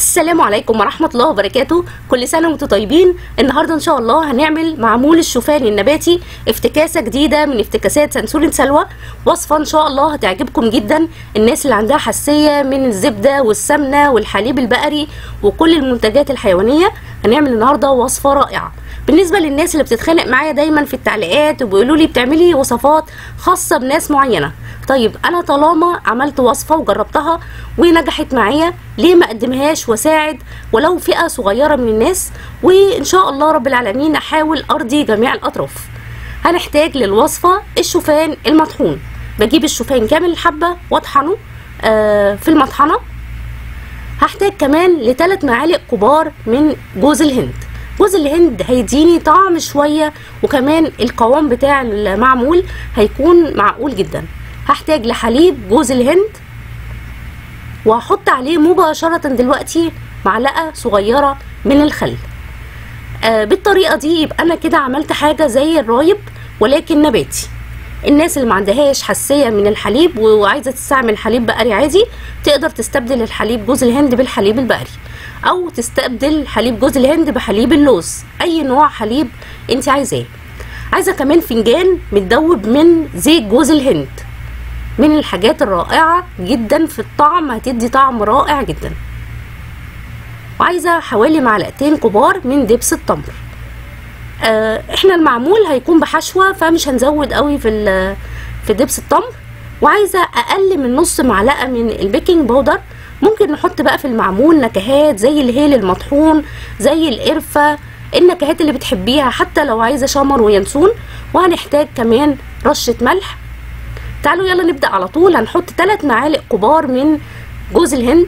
السلام عليكم ورحمة الله وبركاته كل سنة وانتم طيبين النهاردة ان شاء الله هنعمل معمول الشوفان النباتي افتكاسة جديدة من افتكاسات سنسولة سلوى وصفة ان شاء الله هتعجبكم جدا الناس اللي عندها حساسية من الزبدة والسمنة والحليب البقري وكل المنتجات الحيوانية هنعمل النهاردة وصفة رائعة بالنسبة للناس اللي بتتخانق معايا دايما في التعليقات وبيقولوا لي بتعملي وصفات خاصة بناس معينة طيب انا طالما عملت وصفة وجربتها ونجحت معايا ليه ما اقدمهاش واساعد ولو فئة صغيرة من الناس وان شاء الله رب العالمين احاول ارضي جميع الاطراف هنحتاج للوصفة الشوفان المطحون بجيب الشوفان كامل الحبة واطحنه آه في المطحنة هحتاج كمان لثلاث معالق كبار من جوز الهند جوز الهند هيديني طعم شوية وكمان القوام بتاع المعمول هيكون معقول جدا هحتاج لحليب جوز الهند وهحط عليه مباشرة دلوقتي معلقة صغيرة من الخل آه بالطريقة دي يبقى أنا كده عملت حاجة زي الرايب ولكن نباتي الناس اللي ما عندهاش حساسيه من الحليب وعايزه تستعمل حليب بقري عادي تقدر تستبدل الحليب جوز الهند بالحليب البقري او تستبدل حليب جوز الهند بحليب اللوز اي نوع حليب انت عايزاه عايزه كمان فنجان متدوب من زيت جوز الهند من الحاجات الرائعه جدا في الطعم هتدي طعم رائع جدا وعايزه حوالي معلقتين كبار من دبس التمر آه احنا المعمول هيكون بحشوه فمش هنزود قوي في في دبس التمر وعايزه اقل من نص معلقه من البيكنج باودر ممكن نحط بقى في المعمول نكهات زي الهيل المطحون زي القرفه النكهات اللي بتحبيها حتى لو عايزه شمر وينسون وهنحتاج كمان رشه ملح تعالوا يلا نبدا على طول هنحط 3 معالق كبار من جوز الهند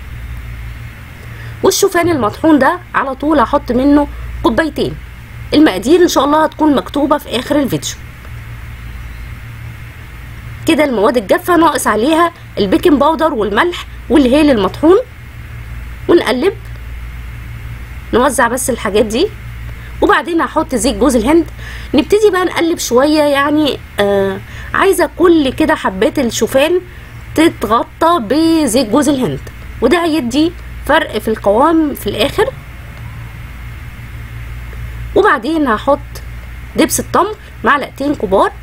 والشوفان المطحون ده على طول هحط منه كوبايتين المقادير ان شاء الله هتكون مكتوبه في اخر الفيديو كده المواد الجافه ناقص عليها البيكنج باودر والملح والهيل المطحون ونقلب نوزع بس الحاجات دي وبعدين هحط زيت جوز الهند نبتدي بقى نقلب شويه يعني آه عايزه كل كده حبات الشوفان تتغطى بزيت جوز الهند وده هيدي فرق في القوام في الاخر وبعدين هحط دبس التمر معلقتين كبار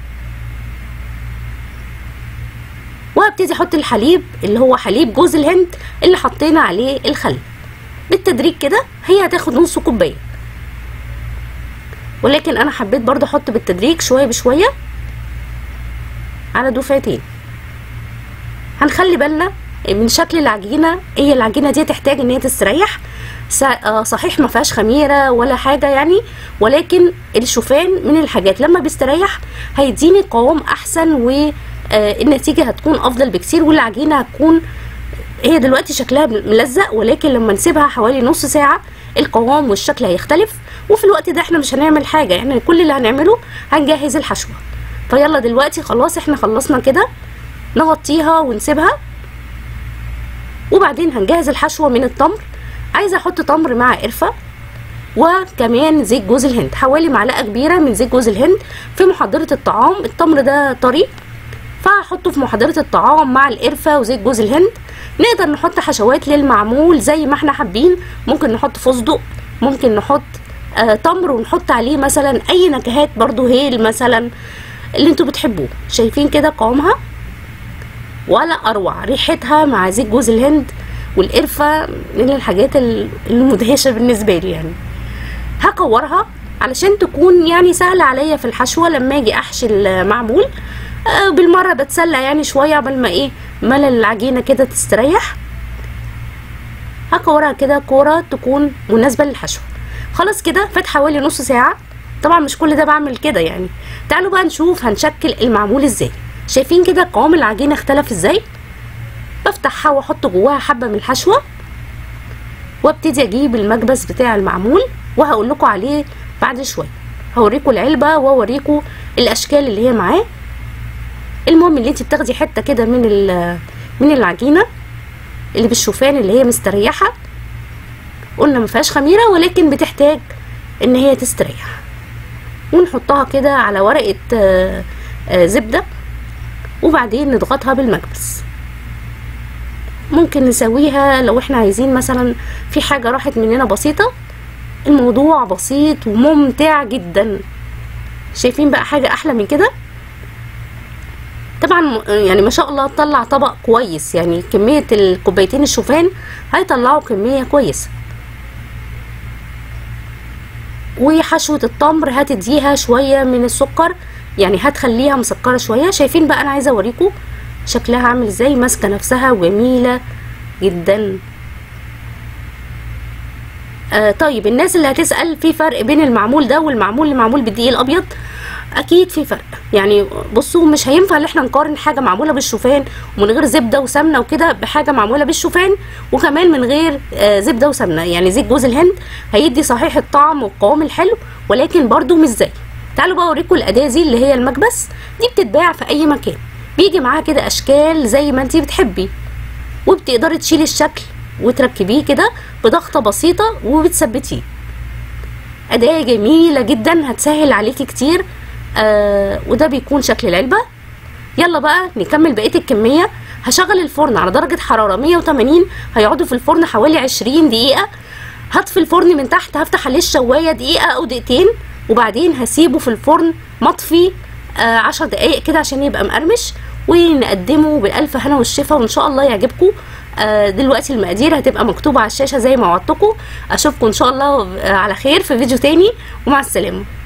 وهبتدي احط الحليب اللي هو حليب جوز الهند اللي حطينا عليه الخل بالتدريج كده هي هتاخد نص كوبايه ولكن انا حبيت برضو احط بالتدريج شويه بشويه على دفعتين هنخلي بالنا من شكل العجينه هي العجينه دي تحتاج ان هي تستريح صحيح ما فيهاش خميره ولا حاجه يعني ولكن الشوفان من الحاجات لما بيستريح هيديني قوام احسن والنتيجه هتكون افضل بكتير والعجينه هتكون هي دلوقتي شكلها ملزق ولكن لما نسيبها حوالي نص ساعه القوام والشكل هيختلف وفي الوقت ده احنا مش هنعمل حاجه احنا كل اللي هنعمله هنجهز الحشوه فيلا دلوقتي خلاص احنا خلصنا كده نغطيها ونسيبها وبعدين هنجهز الحشوه من التمر عايزه احط تمر مع قرفه وكمان زيت جوز الهند حوالي معلقه كبيره من زيت جوز الهند في محضره الطعام التمر ده طري فهحطه في محضره الطعام مع القرفه وزيت جوز الهند نقدر نحط حشوات للمعمول زي ما احنا حابين ممكن نحط فستق ممكن نحط آه تمر ونحط عليه مثلا اي نكهات برضو هيل مثلا اللي انتوا بتحبوه شايفين كده قوامها ولا اروع ريحتها مع زيت جوز الهند والقرفه من الحاجات المدهشه بالنسبه لي يعني هكورها علشان تكون يعني سهله عليا في الحشوه لما اجي احشي المعمول آه بالمره بتسلى يعني شويه قبل ما ايه ملل العجينه كده تستريح هكورها كده كوره تكون مناسبه للحشو خلاص كده فات حوالي نص ساعه طبعا مش كل ده بعمل كده يعني تعالوا بقى نشوف هنشكل المعمول ازاي شايفين كده قوام العجينه اختلف ازاي بفتحها واحط جواها حبه من الحشوه وابتدي اجيب المكبس بتاع المعمول وهقول لكم عليه بعد شويه هوريكم العلبه واوريكم الاشكال اللي هي معاه المهم اللي انت بتاخدي حته كده من من العجينه اللي بالشوفان اللي هي مستريحه قلنا ما فيهاش خميره ولكن بتحتاج ان هي تستريح ونحطها كده على ورقه زبده وبعدين نضغطها بالمكبس ممكن نسويها لو احنا عايزين مثلا في حاجة راحت مننا بسيطة الموضوع بسيط وممتع جدا شايفين بقى حاجة احلى من كده طبعا يعني ما شاء الله طلع طبق كويس يعني كمية الكوبايتين الشوفان هيطلعوا كمية كويسة وحشوة التمر هتديها شوية من السكر يعني هتخليها مسكرة شوية شايفين بقى انا عايزة اوريكم شكلها عامل ازاي ماسكة نفسها وجميلة جدا آه طيب الناس اللي هتسأل في فرق بين المعمول ده والمعمول اللي معمول بالدقيق الابيض اكيد في فرق يعني بصوا مش هينفع ان احنا نقارن حاجه معموله بالشوفان ومن غير زبده وسمنه وكده بحاجه معموله بالشوفان وكمان من غير آه زبده وسمنه يعني زيت جوز الهند هيدي صحيح الطعم والقوام الحلو ولكن برضو مش زي تعالوا بقى اوريكم الاداه دي اللي هي المكبس دي بتتباع في اي مكان بيجي معاها كده اشكال زي ما انتي بتحبي وبتقدري تشيلي الشكل وتركبيه كده بضغطه بسيطه وبتثبتيه اداه جميله جدا هتسهل عليكي كتير آه وده بيكون شكل العلبة يلا بقى نكمل بقية الكمية هشغل الفرن على درجة حرارة 180 هيقعدوا في الفرن حوالي 20 دقيقة هطفي الفرن من تحت هفتح عليه الشواية دقيقة أو دقيقتين وبعدين هسيبه في الفرن مطفي آه 10 دقايق كده عشان يبقى مقرمش ونقدمه بالألف هنا والشفا وإن شاء الله يعجبكم آه دلوقتي المقادير هتبقى مكتوبة على الشاشة زي ما وعدتكم أشوفكم إن شاء الله على خير في فيديو تاني ومع السلامة